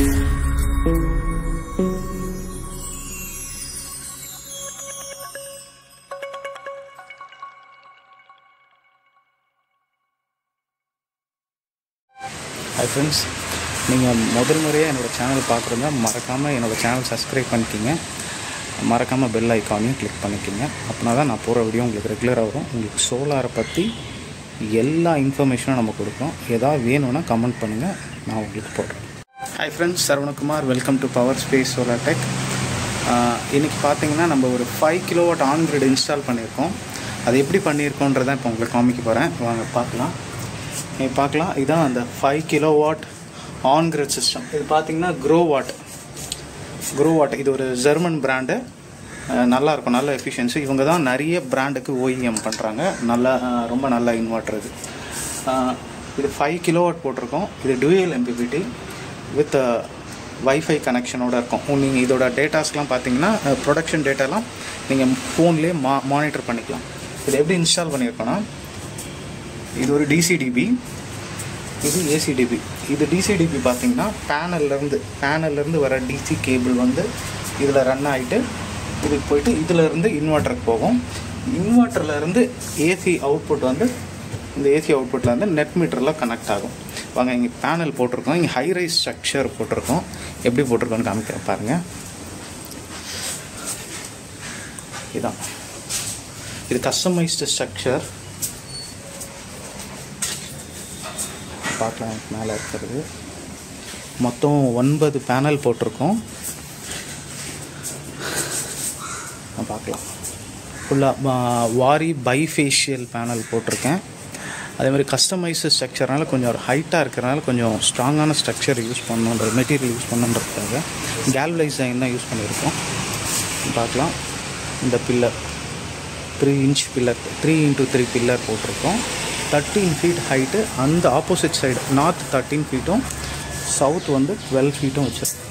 hi friends நீங்கள் முதல் முறையாக என்னோடய சேனல் பார்க்குறதா மறக்காமல் என்னோடய சேனல் சப்ஸ்கிரைப் பண்ணிக்கிங்க மறக்காமல் பெல் ஐக்கானையும் கிளிக் பண்ணிக்கிங்க அப்படின்னா தான் நான் போகிற வீடியோ உங்களுக்கு ரெகுலராக வரும் உங்களுக்கு சோலாரை பற்றி எல்லா இன்ஃபர்மேஷனும் நம்ம கொடுப்போம் ஏதாவது வேணும்னா கமெண்ட் பண்ணுங்கள் நான் உங்களுக்கு போடுறேன் hi friends Saravanakumar welcome to power space solar tech இன்றைக்கி பார்த்தீங்கன்னா நம்ம ஒரு five kilowatt on grid install பண்ணியிருக்கோம் அது எப்படி பண்ணியிருக்கோன்றதை இப்போ உங்களுக்கு காமிக்க போகிறேன் வாங்க பார்க்கலாம் நீங்கள் பார்க்கலாம் இதுதான் அந்த five kilo watt on grid system இது பார்த்தீங்கன்னா க்ரோ வாட் க்ரோ வாட் இது ஒரு ஜெர்மன் பிராண்டு நல்லா இருக்கும் நல்ல எஃபிஷியன்சி இவங்க தான் நிறைய பிராண்டுக்கு ஓஇஎம் பண்ணுறாங்க நல்லா அஹ், ரொம்ப நல்ல இன்வெர்ட்டர் இது அஹ், இது ஃபைவ் கிலோ வாட் போட்டிருக்கோம் இது டூயல் எம்பிபிடி வித் வைஃபை கனெக்ஷனோட இருக்கும் நீங்கள் இதோட டேட்டாஸ்லாம் பார்த்தீங்கன்னா ப்ரொடக்ஷன் டேட்டாலாம் நீங்கள் ஃபோன்லேயே மா மானிட்டர் பண்ணிக்கலாம் இது எப்படி இன்ஸ்டால் பண்ணியிருக்கோன்னா இது ஒரு டிசிடிபி இது ஏசிடிபி இது டிசிடிபி பார்த்தீங்கன்னா பேனல்லேருந்து பேனல்லேருந்து வர டிசி கேபிள் வந்து இதில் ரன் ஆகிட்டு இதுக்கு போயிட்டு இதிலேருந்து இன்வெர்ட்டருக்கு போகும் இன்வெர்ட்டர்லேருந்து ஏசி அவுட்புட் வந்து இந்த ஏசி அவுட்புட்டில் வந்து நெட் மீட்டரில் கனெக்ட் ஆகும் வாங்க இங்கே பேனல் போட்டிருக்கோம் இங்கே ஹை ரைஸ் ஸ்ட்ரக்சர் போட்டிருக்கோம் எப்படி போட்டிருக்கோன்னு காமிக்கிறேன் பாருங்கள் இதான் இது கஸ்டமைஸ்டு ஸ்ட்ரக்சர் பார்க்கலாம் மேலே இருக்கிறது மொத்தம் ஒன்பது பேனல் போட்டிருக்கோம் நான் பார்க்கலாம் ஃபுல்லாக வாரி பைஃபேஷியல் பேனல் போட்டிருக்கேன் அதே மாதிரி கஸ்டமைஸ் ஸ்ட்ரக்சர்னால கொஞ்சம் ஹைட்டாக இருக்கிறனால கொஞ்சம் ஸ்ட்ராங்கான ஸ்ட்ரக்சர் யூஸ் பண்ணணுன்ற மெட்டீரியல் யூஸ் பண்ணணுன்றதுக்காக கேல்வலைஸ் தான் யூஸ் பண்ணியிருக்கோம் பார்க்கலாம் இந்த pillar three inch pillar three into three pillar போட்டிருக்கோம் தேர்ட்டீன் ஃபீட் ஹைட்டு அந்த ஆப்போசிட் சைடு நார்த் தேர்ட்டீன் ஃபீட்டும் சவுத் வந்து டுவெல் ஃபீட்டும் வச்சுருக்கோம்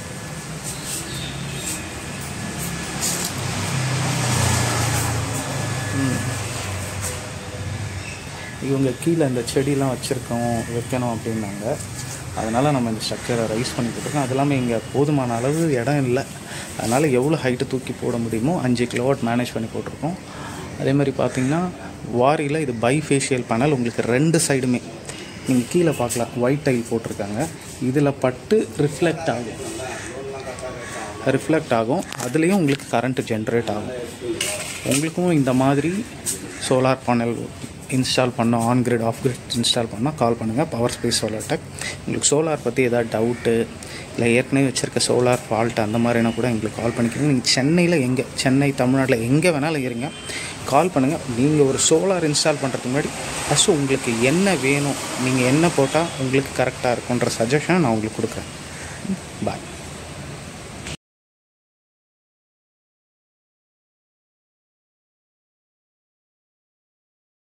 இவங்க கீழே இந்த செடிலாம் வச்சுருக்கோம் வைக்கணும் அப்படின்னாங்க அதனால் நம்ம இந்த ஸ்ட்ரக்சரை ரைஸ் பண்ணி கொடுத்துருக்கோம் அது இல்லாமல் இங்கே போதுமான அளவு இடம் இல்லை அதனால் எவ்வளோ ஹைட்டு தூக்கி போட முடியுமோ அஞ்சு கிலோவாட் மேனேஜ் பண்ணி போட்டிருக்கோம் அதே மாதிரி பார்த்தீங்கன்னா வாரியில் இது பை ஃபேஷியல் பேனல் உங்களுக்கு ரெண்டு சைடுமே நீங்கள் கீழே பார்க்கலாம் ஒயிட் டைல் போட்டிருக்காங்க இதில் பட்டு ரிஃப்ளெக்ட் ஆகும் ரிஃப்ளெக்ட் ஆகும் அதுலேயும் உங்களுக்கு கரண்ட் ஜென்ரேட் ஆகும் உங்களுக்கும் இந்த மாதிரி சோலார் பேனல் இன்ஸ்டால் பண்ணோம் on grid off grid install பண்ணால் கால் பண்ணுங்கள் பவர் ஸ்பேஸ் சோலார் டெக் உங்களுக்கு சோலார் பற்றி ஏதாவது டவுட்டு இல்லை ஏற்கனவே வச்சுருக்க சோலார் ஃபால்ட் அந்த மாதிரினா கூட எங்களுக்கு கால் பண்ணிக்கிறீங்க நீங்கள் சென்னையில் எங்கே சென்னை தமிழ்நாட்டில் எங்கே வேணாலும் இருங்க கால் பண்ணுங்கள் நீங்கள் ஒரு சோலார் இன்ஸ்டால் பண்ணுறதுக்கு முன்னாடி ஃபஸ்ட்டு உங்களுக்கு என்ன வேணும் நீங்கள் என்ன போட்டால் உங்களுக்கு கரெக்டாக இருக்குன்ற சஜஷனை நான் உங்களுக்கு கொடுக்குறேன் பாய்